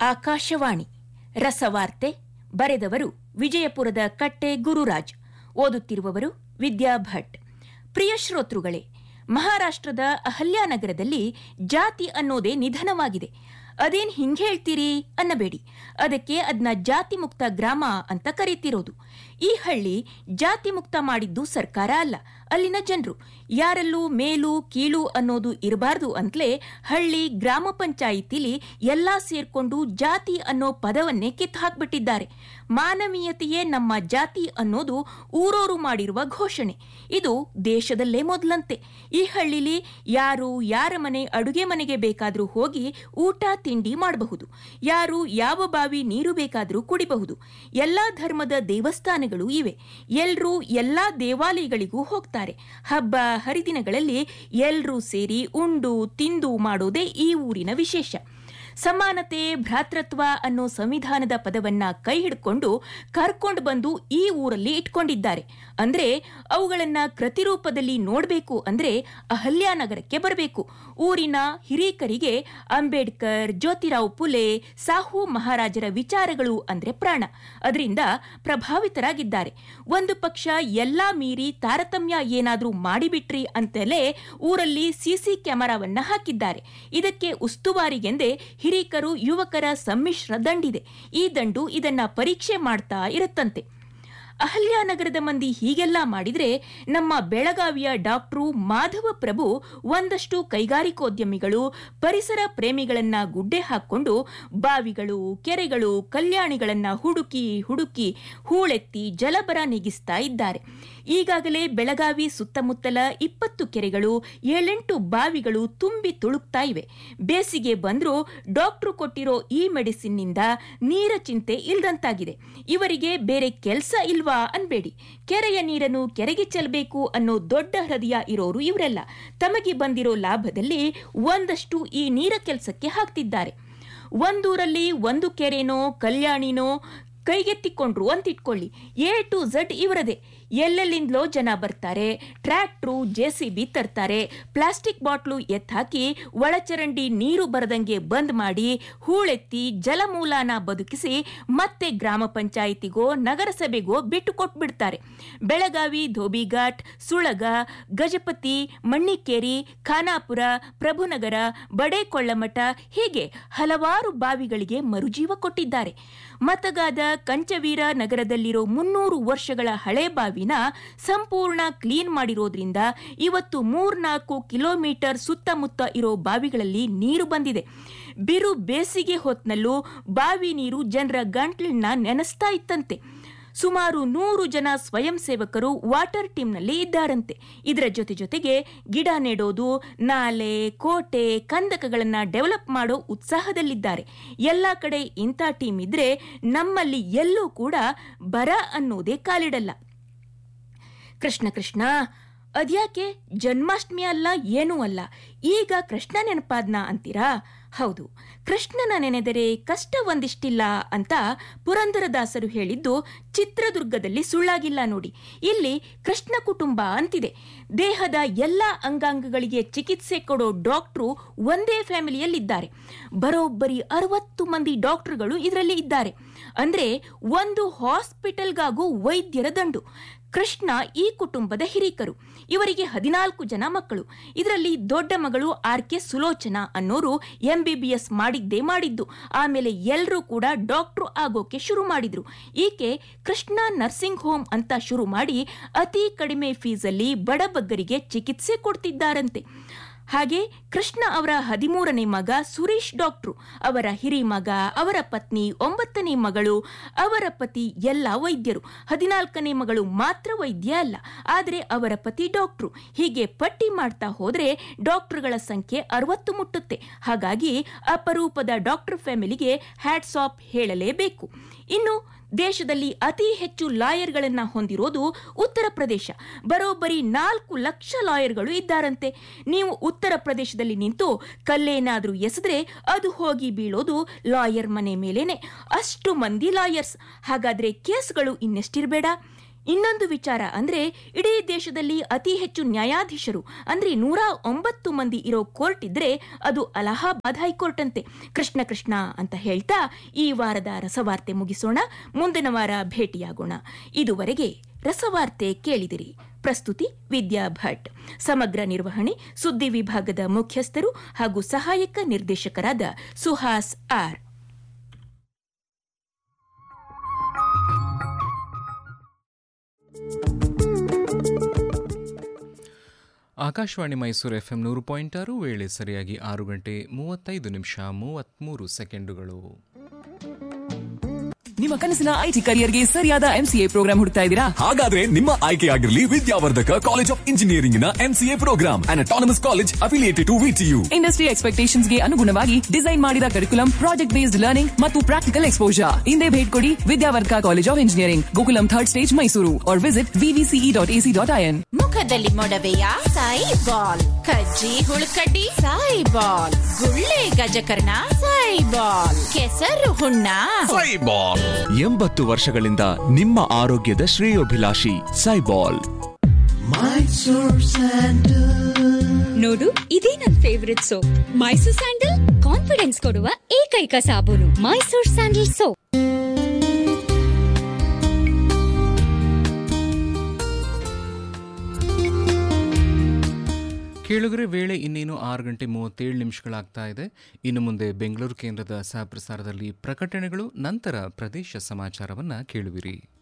ಆಕಾಶವಾಣಿ ರಸವಾರ್ತೆ ಬರೆದವರು ವಿಜಯಪುರದ ಕಟ್ಟೆ ಗುರುರಾಜ್ ಓದುತ್ತಿರುವವರು ವಿದ್ಯಾ ಭಟ್ ಪ್ರಿಯ ಶ್ರೋತೃಗಳೇ ಮಹಾರಾಷ್ಟ್ರದ ಅಹಲ್ಯಾನಗರದಲ್ಲಿ ಜಾತಿ ಅನ್ನೋದೇ ನಿಧನವಾಗಿದೆ ಅದೇನ್ ಹಿಂಗ್ ಹೇಳ್ತೀರಿ ಅನ್ನಬೇಡಿ ಅದಕ್ಕೆ ಅದನ್ನ ಜಾತಿ ಮುಕ್ತ ಗ್ರಾಮ ಅಂತ ಕರೀತಿರೋದು ಈ ಹಳ್ಳಿ ಜಾತಿ ಮುಕ್ತ ಮಾಡಿದ್ದು ಸರ್ಕಾರ ಅಲ್ಲ ಅಲ್ಲಿನ ಜನರು ಯಾರಲ್ಲೂ ಮೇಲು ಕೀಳು ಅನ್ನೋದು ಇರಬಾರ್ದು ಅಂತಲೇ ಹಳ್ಳಿ ಗ್ರಾಮ ಪಂಚಾಯಿತಿಲಿ ಎಲ್ಲಾ ಸೇರ್ಕೊಂಡು ಜಾತಿ ಅನ್ನೋ ಪದವನ್ನೇ ಕಿತ್ತು ಹಾಕ್ಬಿಟ್ಟಿದ್ದಾರೆ ಮಾನವೀಯತೆಯೇ ನಮ್ಮ ಜಾತಿ ಅನ್ನೋದು ಊರೋರು ಮಾಡಿರುವ ಘೋಷಣೆ ಇದು ದೇಶದಲ್ಲೇ ಮೊದಲಂತೆ ಈ ಹಳ್ಳಿಲಿ ಯಾರು ಯಾರ ಮನೆ ಅಡುಗೆ ಮನೆಗೆ ಬೇಕಾದ್ರೂ ಹೋಗಿ ಊಟ ತಿಂಡಿ ಮಾಡಬಹುದು ಯಾರು ಯಾವ ಬಾವಿ ನೀರು ಬೇಕಾದ್ರೂ ಕುಡಿಬಹುದು ಎಲ್ಲಾ ಧರ್ಮದ ದೇವಸ್ಥಾನಗಳು ಇವೆ ಎಲ್ರೂ ಎಲ್ಲಾ ದೇವಾಲಯಗಳಿಗೂ ಹೋಗ್ತಾರೆ ಹಬ್ಬ ಹರಿದಿನಗಳಲ್ಲಿ ಎಲ್ರೂ ಸೇರಿ ಉಂಡು ತಿಂದು ಮಾಡೋದೇ ಈ ಊರಿನ ವಿಶೇಷ ಸಮಾನತೆ ಭ್ರಾತೃತ್ವ ಅನ್ನೋ ಸಂವಿಧಾನದ ಪದವನ್ನ ಕೈ ಹಿಡ್ಕೊಂಡು ಕರ್ಕೊಂಡು ಬಂದು ಈ ಊರಲ್ಲಿ ಇಟ್ಕೊಂಡಿದ್ದಾರೆ ಅಂದ್ರೆ ಅವುಗಳನ್ನ ಕೃತಿರೂಪದಲ್ಲಿ ನೋಡಬೇಕು ಅಂದ್ರೆ ಅಹಲ್ಯಾನಗರಕ್ಕೆ ಬರಬೇಕು ಊರಿನ ಹಿರೀಕರಿಗೆ ಅಂಬೇಡ್ಕರ್ ಜ್ಯೋತಿರಾವ್ ಪುಲೆ ಸಾಹು ಮಹಾರಾಜರ ವಿಚಾರಗಳು ಅಂದ್ರೆ ಪ್ರಾಣ ಅದರಿಂದ ಪ್ರಭಾವಿತರಾಗಿದ್ದಾರೆ ಒಂದು ಪಕ್ಷ ಎಲ್ಲಾ ಮೀರಿ ತಾರತಮ್ಯ ಏನಾದ್ರೂ ಮಾಡಿಬಿಟ್ರಿ ಅಂತಲೇ ಊರಲ್ಲಿ ಸಿಸಿ ಕ್ಯಾಮೆರಾವನ್ನ ಹಾಕಿದ್ದಾರೆ ಇದಕ್ಕೆ ಉಸ್ತುವಾರಿಗೆಂದೇ ಹಿರೀಕರು ಯುವಕರ ಸಮ್ಮಿಶ್ರ ದಂಡಿದೆ ಈ ದಂಡು ಇದನ್ನ ಪರೀಕ್ಷೆ ಮಾಡ್ತಾ ಇರುತ್ತಂತೆ ಅಹಲ್ಯಾನಗರದ ಮಂದಿ ಹೀಗೆಲ್ಲ ಮಾಡಿದ್ರೆ ನಮ್ಮ ಬೆಳಗಾವಿಯ ಡಾಕ್ಟ್ರು ಮಾಧವ ಪ್ರಭು ಒಂದಷ್ಟು ಕೈಗಾರಿಕೋದ್ಯಮಿಗಳು ಪರಿಸರ ಪ್ರೇಮಿಗಳನ್ನ ಗುಡ್ಡೆ ಹಾಕೊಂಡು ಬಾವಿಗಳು ಕೆರೆಗಳು ಕಲ್ಯಾಣಿಗಳನ್ನ ಹುಡುಕಿ ಹುಡುಕಿ ಹೂಳೆತ್ತಿ ಜಲಬರ ನೀಗಿಸ್ತಾ ಇದ್ದಾರೆ ಈಗಾಗಲೇ ಬೆಳಗಾವಿ ಸುತ್ತಮುತ್ತಲ ಇಪ್ಪತ್ತು ಕೆರೆಗಳು ಏಳೆಂಟು ಬಾವಿಗಳು ತುಂಬಿ ತುಳುಕ್ತಾ ಇವೆ ಬೇಸಿಗೆ ಬಂದ್ರೂ ಡಾಕ್ಟ್ರು ಕೊಟ್ಟಿರೋ ಈ ಮೆಡಿಸಿನ್ನಿಂದ ನೀರ ಚಿಂತೆ ಇಲ್ದಂತಾಗಿದೆ ಇವರಿಗೆ ಬೇರೆ ಕೆಲಸ ಇಲ್ವಾ ಅನ್ಬೇಡಿ ಕೆರೆಯ ನೀರನ್ನು ಕೆರೆಗೆ ಚೆಲ್ಲಬೇಕು ಅನ್ನೋ ದೊಡ್ಡ ಹೃದಯ ಇರೋರು ಇವರೆಲ್ಲ ತಮಗೆ ಬಂದಿರೋ ಲಾಭದಲ್ಲಿ ಒಂದಷ್ಟು ಈ ನೀರ ಕೆಲಸಕ್ಕೆ ಹಾಕ್ತಿದ್ದಾರೆ ಒಂದೂರಲ್ಲಿ ಒಂದು ಕೆರೆನೋ ಕಲ್ಯಾಣಿನೋ ಕೈಗೆತ್ತಿಕೊಂಡ್ರು ಅಂತ ಇಟ್ಕೊಳ್ಳಿ ಎ ಟು ಝಡ್ ಇವರದೇ ಎಲ್ಲೆಲ್ಲಿಂದಲೋ ಜನ ಬರ್ತಾರೆ ಟ್ರ್ಯಾಕ್ಟ್ರು ಜೆ ಸಿ ಬಿ ತರ್ತಾರೆ ಪ್ಲಾಸ್ಟಿಕ್ ಬಾಟ್ಲು ಎತ್ತಾಕಿ ಒಳಚರಂಡಿ ನೀರು ಬರದಂಗೆ ಬಂದ್ ಮಾಡಿ ಹೂಳೆತ್ತಿ ಜಲಮೂಲನ ಬದುಕಿಸಿ ಮತ್ತೆ ಗ್ರಾಮ ಪಂಚಾಯಿತಿಗೋ ನಗರಸಭೆಗೋ ಬಿಟ್ಟು ಕೊಟ್ಬಿಡ್ತಾರೆ ಬೆಳಗಾವಿ ಧೋಬಿಘಾಟ್ ಸುಳಗ ಗಜಪತಿ ಮಣ್ಣಿಕೇರಿ ಖಾನಾಪುರ ಪ್ರಭುನಗರ ಬಡೇಕೊಳ್ಳಮಠ ಹೀಗೆ ಹಲವಾರು ಬಾವಿಗಳಿಗೆ ಮರುಜೀವ ಕೊಟ್ಟಿದ್ದಾರೆ ಮತಗಾದ ಕಂಚವೀರ ನಗರದಲ್ಲಿರೋ ಮುನ್ನೂರು ವರ್ಷಗಳ ಹಳೆ ಬಾವಿನ ಸಂಪೂರ್ಣ ಕ್ಲೀನ್ ಮಾಡಿರೋದ್ರಿಂದ ಇವತ್ತು ಮೂರ್ನಾಲ್ಕು ಕಿಲೋಮೀಟರ್ ಸುತ್ತಮುತ್ತ ಇರೋ ಬಾವಿಗಳಲ್ಲಿ ನೀರು ಬಂದಿದೆ ಬಿರು ಬೇಸಿಗೆ ಹೊತ್ನಲ್ಲೂ ಬಾವಿ ನೀರು ಜನರ ಗಂಟ್ಲನ್ನ ನೆನೆಸ್ತಾ ಇತ್ತಂತೆ ಸುಮಾರು ನೂರು ಜನ ಸ್ವಯಂ ಸೇವಕರು ವಾಟರ್ ಟೀಮ್ನಲ್ಲಿ ಇದ್ದಾರಂತೆ ಇದರ ಜೊತೆ ಜೊತೆಗೆ ಗಿಡ ನೆಡೋದು ನಾಲೆ ಕೋಟೆ ಕಂದಕಗಳನ್ನ ಡೆವಲಪ್ ಮಾಡೋ ಉತ್ಸಾಹದಲ್ಲಿದ್ದಾರೆ ಎಲ್ಲ ಕಡೆ ಇಂಥ ಟೀಮ್ ಇದ್ರೆ ನಮ್ಮಲ್ಲಿ ಎಲ್ಲೂ ಕೂಡ ಬರ ಅನ್ನೋದೇ ಕಾಲಿಡಲ್ಲ ಕೃಷ್ಣ ಕೃಷ್ಣ ಅದ್ಯಾಕೆ ಜನ್ಮಾಷ್ಟಮಿ ಅಲ್ಲ ಏನೂ ಅಲ್ಲ ಈಗ ಕೃಷ್ಣ ನೆನಪಾದ್ನ ಅಂತೀರಾ ಹೌದು ಕೃಷ್ಣನ ನೆನೆದರೆ ಕಷ್ಟ ಒಂದಿಷ್ಟಿಲ್ಲ ಅಂತ ಪುರಂದರದಾಸರು ಹೇಳಿದ್ದು ಚಿತ್ರದುರ್ಗದಲ್ಲಿ ಸುಳ್ಳಾಗಿಲ್ಲ ನೋಡಿ ಇಲ್ಲಿ ಕೃಷ್ಣ ಕುಟುಂಬ ಅಂತಿದೆ ದೇಹದ ಎಲ್ಲ ಅಂಗಾಂಗಗಳಿಗೆ ಚಿಕಿತ್ಸೆ ಕೊಡೋ ಡಾಕ್ಟ್ರು ಒಂದೇ ಫ್ಯಾಮಿಲಿಯಲ್ಲಿದ್ದಾರೆ ಬರೋಬ್ಬರಿ ಅರವತ್ತು ಮಂದಿ ಡಾಕ್ಟರ್ಗಳು ಇದರಲ್ಲಿ ಇದ್ದಾರೆ ಅಂದ್ರೆ ಒಂದು ಹಾಸ್ಪಿಟಲ್ಗಾಗೂ ವೈದ್ಯರ ದಂಡು ಕೃಷ್ಣ ಈ ಕುಟುಂಬದ ಹಿರೀಕರು ಇವರಿಗೆ ಹದಿನಾಲ್ಕು ಜನ ಮಕ್ಕಳು ಇದರಲ್ಲಿ ದೊಡ್ಡ ಮಗಳು ಆರ್ ಕೆ ಸುಲೋಚನಾ ಅನ್ನೋರು ಎಂಬಿಬಿಎಸ್ ಮಾಡಿದ್ದೇ ಮಾಡಿದ್ದು ಆಮೇಲೆ ಎಲ್ಲರೂ ಕೂಡ ಡಾಕ್ಟ್ರು ಆಗೋಕೆ ಶುರು ಮಾಡಿದ್ರು ಈಕೆ ಕೃಷ್ಣ ನರ್ಸಿಂಗ್ ಹೋಮ್ ಅಂತ ಶುರು ಮಾಡಿ ಅತಿ ಕಡಿಮೆ ಫೀಸಲ್ಲಿ ಬಡಬಗ್ಗರಿಗೆ ಚಿಕಿತ್ಸೆ ಕೊಡ್ತಿದ್ದಾರಂತೆ ಹಾಗೆ ಕೃಷ್ಣ ಅವರ ಹದಿಮೂರನೇ ಮಗ ಸುರೇಶ್ ಡಾಕ್ಟ್ರು ಅವರ ಹಿರಿ ಮಗ ಅವರ ಪತ್ನಿ ಒಂಬತ್ತನೇ ಮಗಳು ಅವರ ಪತಿ ಎಲ್ಲ ವೈದ್ಯರು ಹದಿನಾಲ್ಕನೇ ಮಗಳು ಮಾತ್ರ ವೈದ್ಯ ಅಲ್ಲ ಆದರೆ ಅವರ ಪತಿ ಡಾಕ್ಟ್ರು ಹೀಗೆ ಪಟ್ಟಿ ಮಾಡ್ತಾ ಹೋದ್ರೆ ಡಾಕ್ಟರ್ಗಳ ಸಂಖ್ಯೆ ಅರವತ್ತು ಮುಟ್ಟುತ್ತೆ ಹಾಗಾಗಿ ಅಪರೂಪದ ಡಾಕ್ಟರ್ ಫ್ಯಾಮಿಲಿಗೆ ಹ್ಯಾಟ್ಸ್ ಆಫ್ ಹೇಳಲೇಬೇಕು ಇನ್ನು ದೇಶದಲ್ಲಿ ಅತಿ ಹೆಚ್ಚು ಲಾಯರ್ಗಳನ್ನ ಹೊಂದಿರೋದು ಉತ್ತರ ಪ್ರದೇಶ ಬರೋಬ್ಬರಿ ನಾಲ್ಕು ಲಕ್ಷ ಲಾಯರ್ಗಳು ಇದ್ದಾರಂತೆ ನೀವು ಉತ್ತರ ಪ್ರದೇಶದಲ್ಲಿ ನಿಂತು ಕಲ್ಲೇನಾದ್ರೂ ಎಸೆದ್ರೆ ಅದು ಹೋಗಿ ಬೀಳೋದು ಲಾಯರ್ ಮನೆ ಮೇಲೇನೆ ಅಷ್ಟು ಮಂದಿ ಲಾಯರ್ಸ್ ಹಾಗಾದ್ರೆ ಕೇಸ್ಗಳು ಇನ್ನೆಷ್ಟಿರಬೇಡ ಇನ್ನೊಂದು ವಿಚಾರ ಅಂದ್ರೆ ಇಡೀ ದೇಶದಲ್ಲಿ ಅತಿ ಹೆಚ್ಚು ನ್ಯಾಯಾಧೀಶರು ಅಂದ್ರೆ ನೂರ ಒಂಬತ್ತು ಮಂದಿ ಇರೋ ಕೋರ್ಟ್ ಇದ್ರೆ ಅದು ಅಲಹಾಬಾದ್ ಹೈಕೋರ್ಟ್ ಅಂತೆ ಕೃಷ್ಣ ಕೃಷ್ಣ ಅಂತ ಹೇಳ್ತಾ ಈ ವಾರದ ರಸವಾರ್ತೆ ಮುಗಿಸೋಣ ಮುಂದಿನ ವಾರ ಭೇಟಿಯಾಗೋಣ ಇದುವರೆಗೆ ರಸವಾರ್ತೆ ಕೇಳಿದಿರಿ ಪ್ರಸ್ತುತಿ ವಿದ್ಯಾ ಭಟ್ ಸಮಗ್ರ ನಿರ್ವಹಣೆ ಸುದ್ದಿ ವಿಭಾಗದ ಮುಖ್ಯಸ್ಥರು ಹಾಗೂ ಸಹಾಯಕ ನಿರ್ದೇಶಕರಾದ ಸುಹಾಸ್ ಆರ್ ಆಕಾಶವಾಣಿ ಮೈಸೂರು ಎಫ್ಎಂ ನೂರು ಪಾಯಿಂಟ್ ಆರು ವೇಳೆ ಸರಿಯಾಗಿ ಆರು ಗಂಟೆ ಮೂವತ್ತೈದು ನಿಮಿಷ ಮೂವತ್ಮೂರು ಸೆಕೆಂಡುಗಳು ನಿಮ್ಮ ಕನಸಿನ ಐಟಿ ಕರಿಯರ್ಗೆ ಸರಿಯಾದ ಎಂಸಿಎ ಪ್ರೋಗ್ರಾಂ ಹುಡುಕ್ತಾ ಇದ್ದೀರಾ ಹಾಗಾದ್ರೆ ನಿಮ್ಮ ಆಯ್ಕೆಯಾಗಿರಲಿ ವಿದ್ಯಾವರ್ಧಕ ಕಾಲೇಜ್ ಆಫ್ ಇಂಜಿನಿಯರಿಂಗ್ ನ MCA program and autonomous college affiliated to VTU industry expectations ಗೆ ಅನುಗುಣವಾಗಿ ಡಿಸೈನ್ ಮಾಡಿದ ಕರಿಕುಲಂ ಪ್ರಾಜೆಕ್ಟ್ ಬೇಸ್ಡ್ ಲರ್ನಿಂಗ್ ಮತ್ತು ಪ್ರಾಕ್ಟಿಕಲ್ ಎಕ್ಸ್ಪೋಜರ್ ಹಿಂದೆ ಭೇಟಿ ಕೊಡಿ Vidyavardhaka college of engineering Gokulam third stage Mysuru or visit VVCE dot AC dot IN ಮುಖದಲ್ಲಿ ಮೊಡವೆಯ ಸಾಯಿ ಬಾಲ್ ಕಜ್ಜಿ ಹುಳುಕಡ್ಡಿ ಸಾಯಿ ಬಾಲ್ ಗುಳ್ಳೆ ಗಜಕರ್ಣ ಸಾಯಿ ಬಾಲ್ ಕೆಸರು ಹುಣ್ಣ ಎಂಬತ್ತು ವರ್ಷಗಳಿಂದ ನಿಮ್ಮ ಆರೋಗ್ಯದ ಶ್ರೇಯೋಭಿಲಾಷಿ ಸೈಬಾಲ್ ನೋಡು ಇದೇ ನನ್ favourite soap Mysore sandal confidence ಕೊಡುವ ಏಕೈಕ ಸಾಬೂನು ಮೈಸೂರ್ ಸ್ಯಾಂಡಲ್ ಸೋಪ್ ಕೇಳುಗರೆ ವೇಳೆ ಇನ್ನೇನು ಆರು ಗಂಟೆ ಮೂವತ್ತೇಳು ನಿಮಿಷಗಳಾಗ್ತಾ ಇದೆ ಇನ್ನು ಮುಂದೆ ಬೆಂಗಳೂರು ಕೇಂದ್ರದ ಸಹಪ್ರಸಾರದಲ್ಲಿ ಪ್ರಕಟಣೆಗಳು ನಂತರ ಪ್ರದೇಶ ಸಮಾಚಾರವನ್ನು ಕೇಳುವಿರಿ